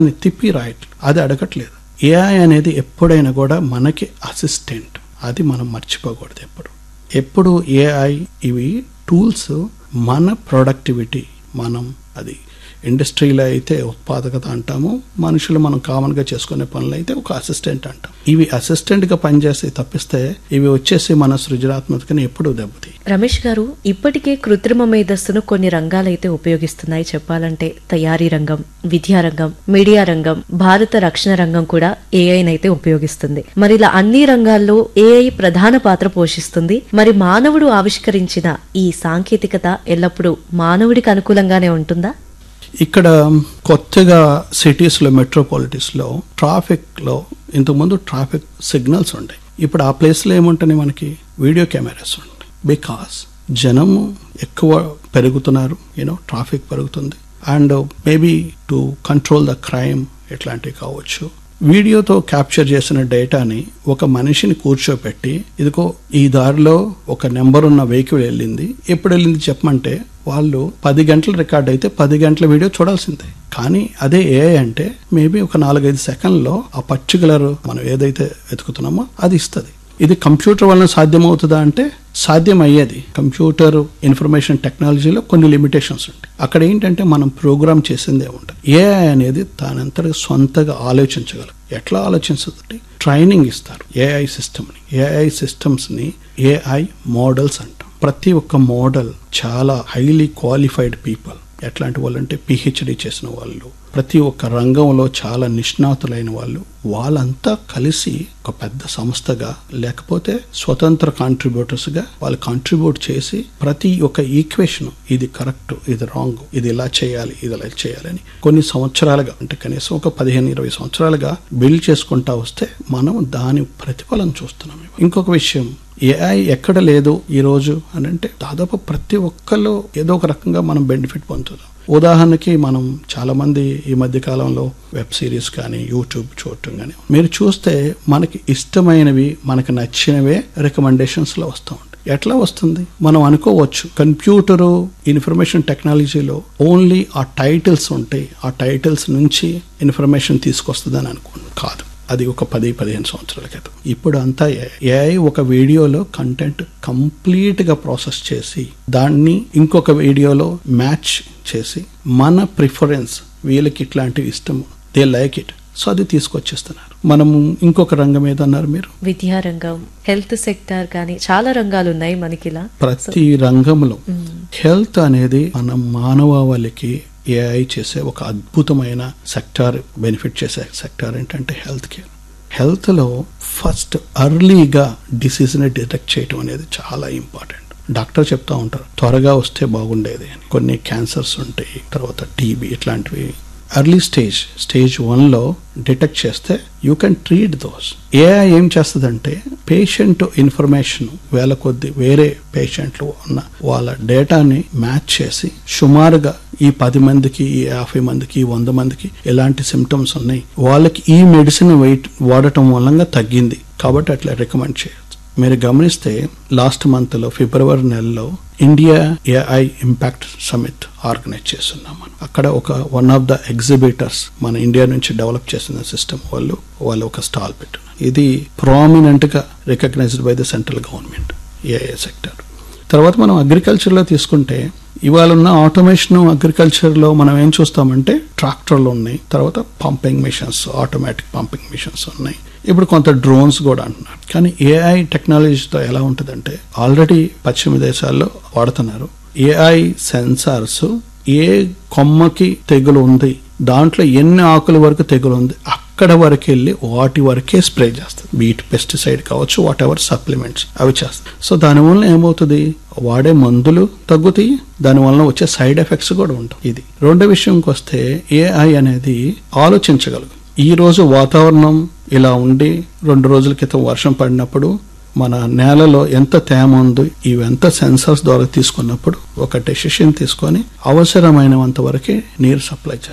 దాన్ని తిప్పి రాయట్లేదు అది అడగట్లేదు ఏఐ అనేది ఎప్పుడైనా కూడా మనకి అసిస్టెంట్ అది మనం మర్చిపోకూడదు ఎప్పుడు ఎప్పుడు ఏఐ ఇవి టూల్స్ మన ప్రొడక్టివిటీ మనం అది ఇండస్ట్రీలో అయితే ఉత్పాదకత అంటాము మనుషులు మనం కామన్ గా చేసుకునే పనులు అయితే ఒక అసిస్టెంట్ అంటాం ఇవి అసిస్టెంట్ గా పనిచేసి తప్పిస్తే ఇవి వచ్చేసి మన సృజనాత్మకతని ఎప్పుడు దెబ్బతాయి రమేష్ గారు ఇప్పటికే కృత్రిమ మేధస్సును కొన్ని రంగాలైతే ఉపయోగిస్తున్నాయి చెప్పాలంటే తయారీ రంగం విద్యా రంగం మీడియా రంగం భారత రక్షణ రంగం కూడా ఏఐనైతే ఉపయోగిస్తుంది మరి ఇలా అన్ని రంగాల్లో ఏఐ ప్రధాన పాత్ర పోషిస్తుంది మరి మానవుడు ఆవిష్కరించిన ఈ సాంకేతికత ఎల్లప్పుడూ మానవుడికి అనుకూలంగానే ఉంటుందా ఇక్కడ కొత్తగా సిటీస్ లో మెట్రోపాలిటీస్ లో ట్రాఫిక్ లో ఇంతకుముందు ట్రాఫిక్ సిగ్నల్స్ ఉంటాయి ఇప్పుడు ఆ ప్లేస్ లో ఏముంటాయి మనకి వీడియో కెమెరాస్ ఉంటాయి బికాస్ జనము ఎక్కువ పెరుగుతున్నారు యూనో ట్రాఫిక్ పెరుగుతుంది and maybe to control the crime ఇట్లాంటివి కావచ్చు వీడియోతో క్యాప్చర్ చేసిన డేటాని ఒక మనిషిని కూర్చోపెట్టి ఇదిగో ఈ దారిలో ఒక నెంబర్ ఉన్న వెహికల్ వెళ్ళింది ఎప్పుడు వెళ్ళింది చెప్పమంటే వాళ్ళు పది గంటలు రికార్డ్ అయితే పది గంటల వీడియో చూడాల్సిందే కానీ అదే ఏ అంటే మేబీ ఒక నాలుగైదు సెకండ్లో ఆ పర్టికులర్ మనం ఏదైతే వెతుకుతున్నామో అది ఇస్తుంది ఇది కంప్యూటర్ వలన సాధ్యమవుతుందా అంటే సాధ్యం అయ్యేది కంప్యూటర్ ఇన్ఫర్మేషన్ టెక్నాలజీలో కొన్ని లిమిటేషన్స్ ఉంటాయి అక్కడ ఏంటంటే మనం ప్రోగ్రామ్ చేసిందే ఉంటుంది ఏఐ అనేది దానంతటి సొంతగా ఆలోచించగలరు ఎట్లా ఆలోచించుతుంది ట్రైనింగ్ ఇస్తారు ఏఐ సిస్టమ్ని ఏఐ సిస్టమ్స్ని ఏఐ మోడల్స్ అంటాం ప్రతి ఒక్క మోడల్ చాలా హైలీ క్వాలిఫైడ్ పీపుల్ ఎట్లాంటి వాళ్ళు అంటే పిహెచ్డి చేసిన వాళ్ళు ప్రతి ఒక్క రంగంలో చాలా నిష్ణాతులైన వాళ్ళు వాళ్ళంతా కలిసి ఒక పెద్ద సంస్థగా లేకపోతే స్వతంత్ర కాంట్రిబ్యూటర్స్ గా వాళ్ళు కాంట్రిబ్యూట్ చేసి ప్రతి ఒక్క ఈక్వేషన్ ఇది కరెక్ట్ ఇది రాంగ్ ఇది ఇలా చేయాలి ఇది ఇలా చేయాలని కొన్ని సంవత్సరాలుగా అంటే కనీసం ఒక పదిహేను ఇరవై సంవత్సరాలుగా బిల్డ్ చేసుకుంటా వస్తే మనం దాని ప్రతిఫలం చూస్తున్నాం ఇంకొక విషయం ఏఐ ఎక్కడ లేదు ఈ రోజు అని అంటే దాదాపు ప్రతి ఒక్కళ్ళు ఏదో ఒక రకంగా మనం బెనిఫిట్ పొందుతున్నాం ఉదాహరణకి మనం చాలా మంది ఈ మధ్య కాలంలో వెబ్ సిరీస్ కానీ యూట్యూబ్ చూడటం కానీ మీరు చూస్తే మనకి ఇష్టమైనవి మనకి నచ్చినవే రికమెండేషన్స్ లో వస్తూ ఉంటాయి ఎట్లా వస్తుంది మనం అనుకోవచ్చు కంప్యూటరు ఇన్ఫర్మేషన్ టెక్నాలజీలో ఓన్లీ ఆ టైటిల్స్ ఉంటాయి ఆ టైటిల్స్ నుంచి ఇన్ఫర్మేషన్ తీసుకొస్తుందని అనుకోండి కాదు అది ఒక పది పదిహేను సంవత్సరాల క్రితం ఇప్పుడు అంతా ఏఐ ఒక వీడియోలో కంటెంట్ కంప్లీట్ గా ప్రాసెస్ చేసి దాన్ని ఇంకొక వీడియోలో మ్యాచ్ చేసి మన ప్రిఫరెన్స్ వీళ్ళకి ఇట్లాంటివి ఇష్టం దే లైక్ ఇట్ సో అది తీసుకొచ్చేస్తున్నారు మనము ఇంకొక రంగం ఏదన్నారు మీరు విద్యా రంగం హెల్త్ సెక్టార్ కానీ చాలా రంగాలు ఉన్నాయి మనకిలా ప్రతి రంగంలో హెల్త్ అనేది మన మానవాళికి ఏఐ చేసే ఒక అద్భుతమైన సెక్టార్ బెనిఫిట్ చేసే సెక్టార్ ఏంటంటే హెల్త్ కేర్ హెల్త్లో ఫస్ట్ అర్లీగా డిసీజ్ని డిటెక్ట్ చేయడం అనేది చాలా ఇంపార్టెంట్ డాక్టర్ చెప్తా ఉంటారు త్వరగా వస్తే బాగుండేది అని కొన్ని క్యాన్సర్స్ ఉంటాయి తర్వాత టీబీ ఇట్లాంటివి ఎర్లీ స్టేజ్ స్టేజ్ వన్లో డిటెక్ట్ చేస్తే you can treat those AI ఏం చేస్తుందంటే పేషెంట్ ఇన్ఫర్మేషన్ వేల కొద్ది వేరే పేషెంట్లు ఉన్న వాళ్ళ డేటాని మ్యాచ్ చేసి సుమారుగా ఈ పది మందికి ఈ యాభై మందికి ఈ వంద మందికి ఎలాంటి సిమ్టమ్స్ ఉన్నాయి వాళ్ళకి ఈ మెడిసిన్ వెయిట్ వాడటం మూలంగా తగ్గింది కాబట్టి అట్లా రికమెండ్ చేయొచ్చు మీరు గమనిస్తే లాస్ట్ మంత్ లో ఫిబ్రవరి నెలలో India AI impact summit organise చేస్తున్నాం మనం అక్కడ ఒక వన్ ఆఫ్ ద ఎగ్జిబిటర్స్ మన ఇండియా నుంచి డెవలప్ చేసిన సిస్టమ్ వాళ్ళు వాళ్ళు ఒక స్టాల్ పెట్టున్నారు ఇది ప్రామినెంట్ గా recognised by the central government AI sector తర్వాత మనం అగ్రికల్చర్లో తీసుకుంటే ఇవాళ ఉన్న ఆటోమేషన్ అగ్రికల్చర్లో మనం ఏం చూస్తామంటే ట్రాక్టర్లు ఉన్నాయి తర్వాత pumping machines automatic pumping machines ఉన్నాయి ఇప్పుడు కొంత డ్రోన్స్ కూడా అంటున్నారు కానీ ఏఐ టెక్నాలజీతో ఎలా ఉంటుందంటే ఆల్రెడీ పశ్చిమ దేశాల్లో వాడుతున్నారు ఏఐ సెన్సార్స్ ఏ కొమ్మకి తెగులు ఉంది దాంట్లో ఎన్ని ఆకుల వరకు తెగులు ఉంది అక్కడ వరకు వెళ్ళి వాటి వరకే స్ప్రే చేస్తుంది బీట్ పెస్టిసైడ్ కావచ్చు వాట్ ఎవర్ సప్లిమెంట్స్ అవి చేస్తాయి సో దానివల్ల ఏమవుతుంది వాడే మందులు తగ్గుతాయి దానివల్ల వచ్చే సైడ్ ఎఫెక్ట్స్ కూడా ఉంటాయి ఇది రెండో విషయంకి వస్తే ఏఐ అనేది ఆలోచించగలదు ఈ రోజు వాతావరణం ఇలా ఉండి రెండు రోజుల క్రితం వర్షం పడినప్పుడు మన నేలలో ఎంత తేమ ఉంది ఇవంతా సెన్సర్స్ ద్వారా తీసుకున్నప్పుడు ఒక డెసిషన్ తీసుకొని అవసరమైనంత వరకే నీరు సప్లై చేస్తాం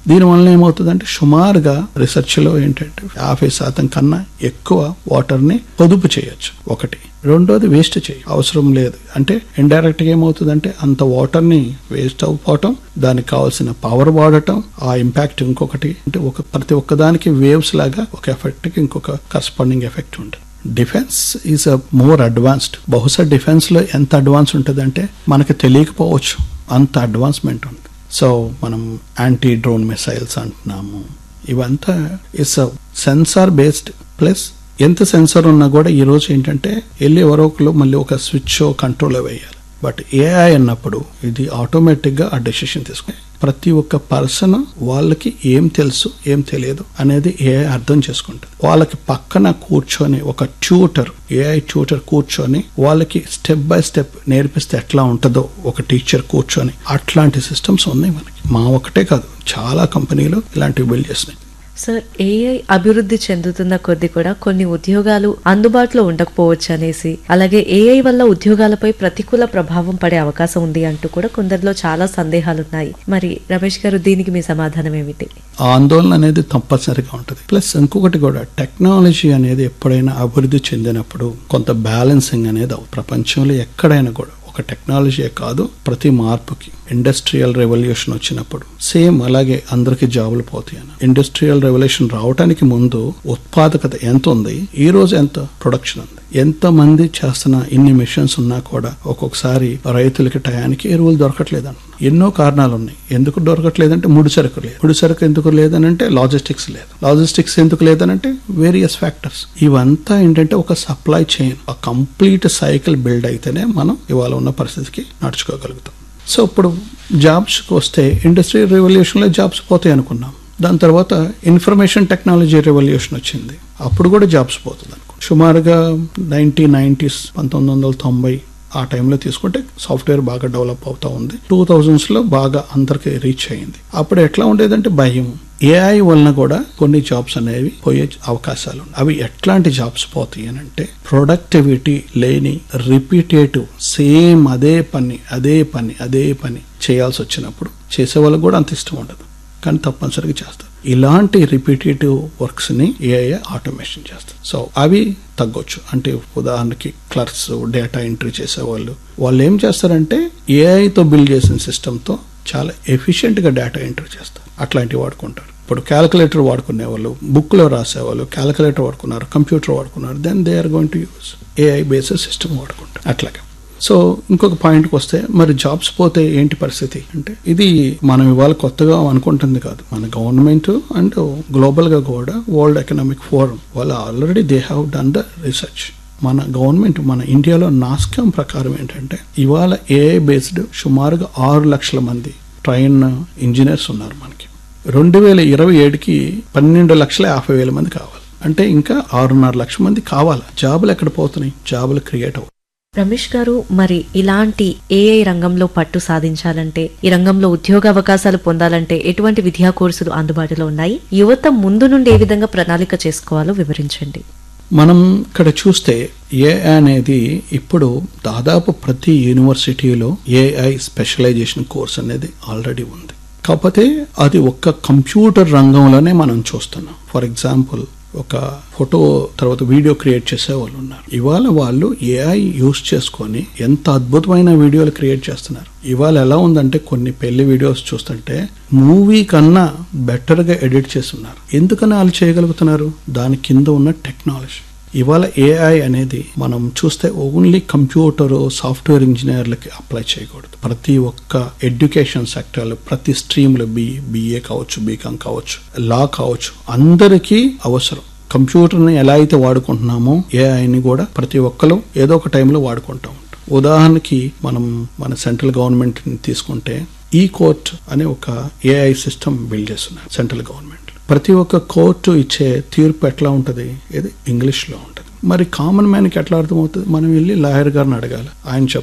దీనివల్ల ఏమవుతుందంటే సుమారుగా రీసెర్చ్ లో ఏంటంటే యాభై శాతం కన్నా ఎక్కువ వాటర్ ని పొదుపు చేయొచ్చు ఒకటి రెండోది వేస్ట్ చేయ అవసరం లేదు అంటే ఇండైరెక్ట్ గా ఏమవుతుందంటే అంత వాటర్ ని వేస్ట్ అయిపోవటం దానికి కావాల్సిన పవర్ వాడటం ఆ ఇంపాక్ట్ ఇంకొకటి అంటే ఒక ప్రతి ఒక్కదానికి వేవ్స్ లాగా ఒక ఎఫెక్ట్ కి ఇంకొక కరస్పాండింగ్ ఎఫెక్ట్ ఉంటుంది defence is a more advanced బహుశా డిఫెన్స్ లో ఎంత అడ్వాన్స్ ఉంటుందంటే మనకి తెలియకపోవచ్చు అంత అడ్వాన్స్మెంట్ ఉంది సో మనం యాంటీ డ్రోన్ మిసైల్స్ అంటున్నాము ఇవంతా ఇట్స్ సెన్సార్ బేస్డ్ ప్లస్ ఎంత సెన్సార్ ఉన్నా కూడా ఈ రోజు ఏంటంటే వెళ్ళి ఎవరో ఒకరు మళ్ళీ ఒక స్విచ్ కంట్రోల్ వేయాలి బట్ ఏఐ అన్నప్పుడు ఇది ఆటోమేటిక్ గా ఆ డెసిషన్ తీసుకుని ప్రతి ఒక్క పర్సన్ వాళ్ళకి ఏం తెలుసు ఏం తెలియదు అనేది ఏఐ అర్థం చేసుకుంటుంది వాళ్ళకి పక్కన కూర్చొని ఒక ట్యూటర్ ఏఐ ట్యూటర్ కూర్చొని వాళ్ళకి స్టెప్ బై స్టెప్ నేర్పిస్తే ఎట్లా ఉంటుందో ఒక టీచర్ కూర్చొని అట్లాంటి సిస్టమ్స్ ఉన్నాయి మనకి మా ఒకటే కాదు చాలా కంపెనీలు ఇలాంటివి బిల్డ్ చేసినాయి సార్ ఏఐ అభివృద్ధి చెందుతున్న కొద్ది కూడా కొన్ని ఉద్యోగాలు అందుబాటులో ఉండకపోవచ్చు అనేసి అలాగే ఏఐ వల్ల ఉద్యోగాలపై ప్రతికూల ప్రభావం పడే అవకాశం ఉంది అంటూ కూడా కొందరిలో చాలా సందేహాలున్నాయి మరి రమేష్ గారు దీనికి మీ సమాధానం ఏమిటి ఆ ఆందోళన అనేది తప్పనిసరిగా ఉంటుంది ప్లస్ ఇంకొకటి కూడా టెక్నాలజీ అనేది ఎప్పుడైనా అభివృద్ధి చెందినప్పుడు కొంత బ్యాలెన్సింగ్ అనేది అవుతుంది ప్రపంచంలో ఎక్కడైనా కూడా ఒక టెక్నాలజీ కాదు ప్రతి మార్పుకి ఇండస్ట్రియల్ రెవల్యూషన్ వచ్చినప్పుడు సేమ్ అలాగే అందరికి జాబులు పోతాయి అని ఇండస్ట్రియల్ రెవల్యూషన్ రావడానికి ముందు ఉత్పాదకత ఎంత ఉంది ఈ రోజు ఎంత ప్రొడక్షన్ ఉంది ఎంత మంది చేస్తున్న ఇన్ని మిషన్స్ ఉన్నా కూడా ఒక్కొక్కసారి రైతులకి టయానికి ఎరువులు దొరకట్లేదు అంటున్నారు ఎన్నో కారణాలు ఉన్నాయి ఎందుకు దొరకట్లేదంటే ముడి సరుకు లేదు ముడి సరుకు ఎందుకు లేదనంటే లాజిస్టిక్స్ లేదు లాజిస్టిక్స్ ఎందుకు లేదనంటే వేరియస్ ఫ్యాక్టర్స్ ఇవంతా ఏంటంటే ఒక సప్లై చైన్ ఆ కంప్లీట్ సైకిల్ బిల్డ్ అయితేనే మనం ఇవాళ ఉన్న పరిస్థితికి నడుచుకోగలుగుతాం సో ఇప్పుడు జాబ్స్కి వస్తే ఇండస్ట్రియల్ రెవల్యూషన్లో జాబ్స్ పోతాయి అనుకున్నాం దాని తర్వాత ఇన్ఫర్మేషన్ టెక్నాలజీ రెవల్యూషన్ వచ్చింది అప్పుడు కూడా జాబ్స్ పోతుంది అనుకో సుమారుగా నైన్టీన్ నైన్టీస్ పంతొమ్మిది వందల తొంభై ఆ టైంలో తీసుకుంటే సాఫ్ట్వేర్ బాగా డెవలప్ అవుతా ఉంది టూ థౌజండ్స్ లో బాగా అందరికి రీచ్ అయింది అప్పుడు ఎట్లా ఉండేదంటే భయం ఏఐ వలన కూడా కొన్ని జాబ్స్ అనేవి పోయే అవకాశాలు ఉన్నాయి అవి ఎట్లాంటి జాబ్స్ పోతాయి అని అంటే ప్రొడక్టివిటీ లేని రిపీటేటివ్ సేమ్ అదే పని అదే పని అదే పని చేయాల్సి వచ్చినప్పుడు చేసే వాళ్ళకి కూడా అంత ఇష్టం ఉండదు కానీ తప్పనిసరిగా చేస్తారు ఇలాంటి రిపీటేటివ్ వర్క్స్ ని ఏఐ ఆటోమేషన్ చేస్తారు సో అవి తగ్గొచ్చు అంటే ఉదాహరణకి క్లర్క్స్ డేటా ఎంట్రీ చేసేవాళ్ళు వాళ్ళు ఏం చేస్తారంటే ఏఐతో బిల్డ్ చేసిన సిస్టంతో చాలా ఎఫిషియెంట్ గా డేటా ఎంట్రీ చేస్తారు అట్లాంటివి వాడుకుంటారు ఇప్పుడు క్యాలిక్యులేటర్ వాడుకునే వాళ్ళు బుక్ లో రాసేవాళ్ళు క్యాలిక్యులేటర్ వాడుకున్నారు కంప్యూటర్ వాడుకున్నారు then they are going to use AI based system వాడుకుంటారు అట్లాగే సో ఇంకొక పాయింట్కి వస్తే మరి జాబ్స్ పోతే ఏంటి పరిస్థితి అంటే ఇది మనం ఇవాళ కొత్తగా అనుకుంటుంది కాదు మన గవర్నమెంట్ అండ్ గ్లోబల్ గా కూడా వరల్డ్ ఎకనామిక్ ఫోరం వాళ్ళు already they have done the research మన గవర్నమెంట్ మన ఇండియాలో నాస్కం ప్రకారం ఏంటంటే ఇవాళ ఏఐ బేస్డ్ సుమారుగా ఆరు లక్షల మంది ట్రైన్ ఇంజనీర్స్ ఉన్నారు మనకి రెండు వేల ఇరవై ఏడుకి పన్నెండు లక్షల యాభై వేల మంది కావాలి అంటే ఇంకా ఆరున్నర లక్షల మంది కావాలి జాబులు ఎక్కడ పోతున్నాయి జాబులు క్రియేట్ అవుతాయి రమేష్ గారు మరి ఇలాంటి ఏఐ రంగంలో పట్టు సాధించాలంటే ఈ రంగంలో ఉద్యోగ అవకాశాలు పొందాలంటే ఎటువంటి విద్యా కోర్సులు అందుబాటులో ఉన్నాయి యువత ముందు నుండి ఏ విధంగా ప్రణాళిక చేసుకోవాలో వివరించండి మనం ఇక్కడ చూస్తే ఏఐ అనేది ఇప్పుడు దాదాపు ప్రతి యూనివర్సిటీలో ఏఐ స్పెషలైజేషన్ కోర్స్ అనేది ఆల్రెడీ ఉంది కాకపోతే అది ఒక్క కంప్యూటర్ రంగంలోనే మనం చూస్తున్నాం ఫర్ ఎగ్జాంపుల్ ఒక ఫోటో తర్వాత వీడియో క్రియేట్ చేసే వాళ్ళు ఉన్నారు ఇవాళ వాళ్ళు ఏఐ యూస్ చేసుకొని ఎంత అద్భుతమైన వీడియోలు క్రియేట్ చేస్తున్నారు ఇవాళ ఎలా ఉందంటే కొన్ని పెళ్లి వీడియోస్ చూస్తుంటే మూవీ కన్నా బెటర్ గా ఎడిట్ చేస్తున్నారు ఎందుకని వాళ్ళు చేయగలుగుతున్నారు దాని కింద ఉన్న టెక్నాలజీ ఇవాళ ఏఐ అనేది మనం చూస్తే ఓన్లీ కంప్యూటర్ సాఫ్ట్వేర్ ఇంజనీర్లకి అప్లై చేయకూడదు ప్రతి ఒక్క ఎడ్యుకేషన్ సెక్టర్లు ప్రతి స్ట్రీమ్లు బి బిఏ కావచ్చు బీకామ్ కావచ్చు లా కావచ్చు అందరికీ అవసరం కంప్యూటర్ని ఎలా అయితే వాడుకుంటున్నామో ఏఐని కూడా ప్రతి ఒక్కరు ఏదో ఒక టైంలో వాడుకుంటూ ఉంటాం ఉదాహరణకి మనం మన సెంట్రల్ గవర్నమెంట్ తీసుకుంటే ఈ కోర్ట్ అనే ఒక ఏఐ సిస్టమ్ బిల్డ్ చేస్తున్నారు సెంట్రల్ గవర్నమెంట్ ప్రతి ఒక్క కోర్టు ఇచ్చే తీర్పు ఎట్లా ఉంటుంది ఇది ఇంగ్లీష్ లో ఉంటుంది మరి కామన్ మ్యాన్ కి ఎట్లా అర్థమవుతుంది మనం వెళ్ళి లాయర్ గారిని అడగాలి ఆయన చెప్తారు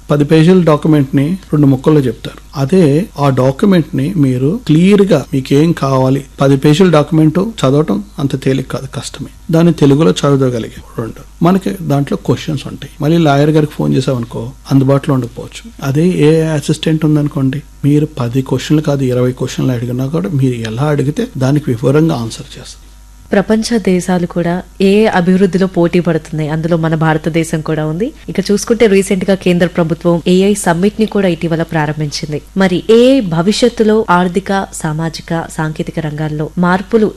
పది పేజీల డాక్యుమెంట్ ని రెండు ముక్కల్లో చెప్తారు అదే ఆ డాక్యుమెంట్ ని మీరు క్లియర్ గా మీకు ఏం కావాలి పది పేజీల డాక్యుమెంట్ చదవటం అంత తేలిక కాదు కష్టమే దాన్ని తెలుగులో చదవగలిగే రెండు మనకి దాంట్లో క్వశ్చన్స్ ఉంటాయి మళ్ళీ లాయర్ గారికి ఫోన్ చేసామనుకో అందుబాటులో ఉండకపోవచ్చు అదే ఏ అసిస్టెంట్ ఉందనుకోండి మీరు పది క్వశ్చన్లు కాదు ఇరవై క్వశ్చన్లు అడిగినా కూడా మీరు ఎలా అడిగితే దానికి వివరంగా ఆన్సర్ చేస్తారు ప్రపంచ దేశాలు కూడా ఏ అభివృద్ధిలో పోటీ పడుతున్నాయి అందులో మన భారతదేశం కూడా ఉంది ఇక చూసుకుంటే రీసెంట్ గా కేంద్ర ప్రభుత్వం ఏఐ సమ్మిట్ ని కూడా ఇటీవల ప్రారంభించింది మరి ఏఐ భవిష్యత్తులో ఆర్థిక సామాజిక సాంకేతిక రంగాల్లో మార్పులు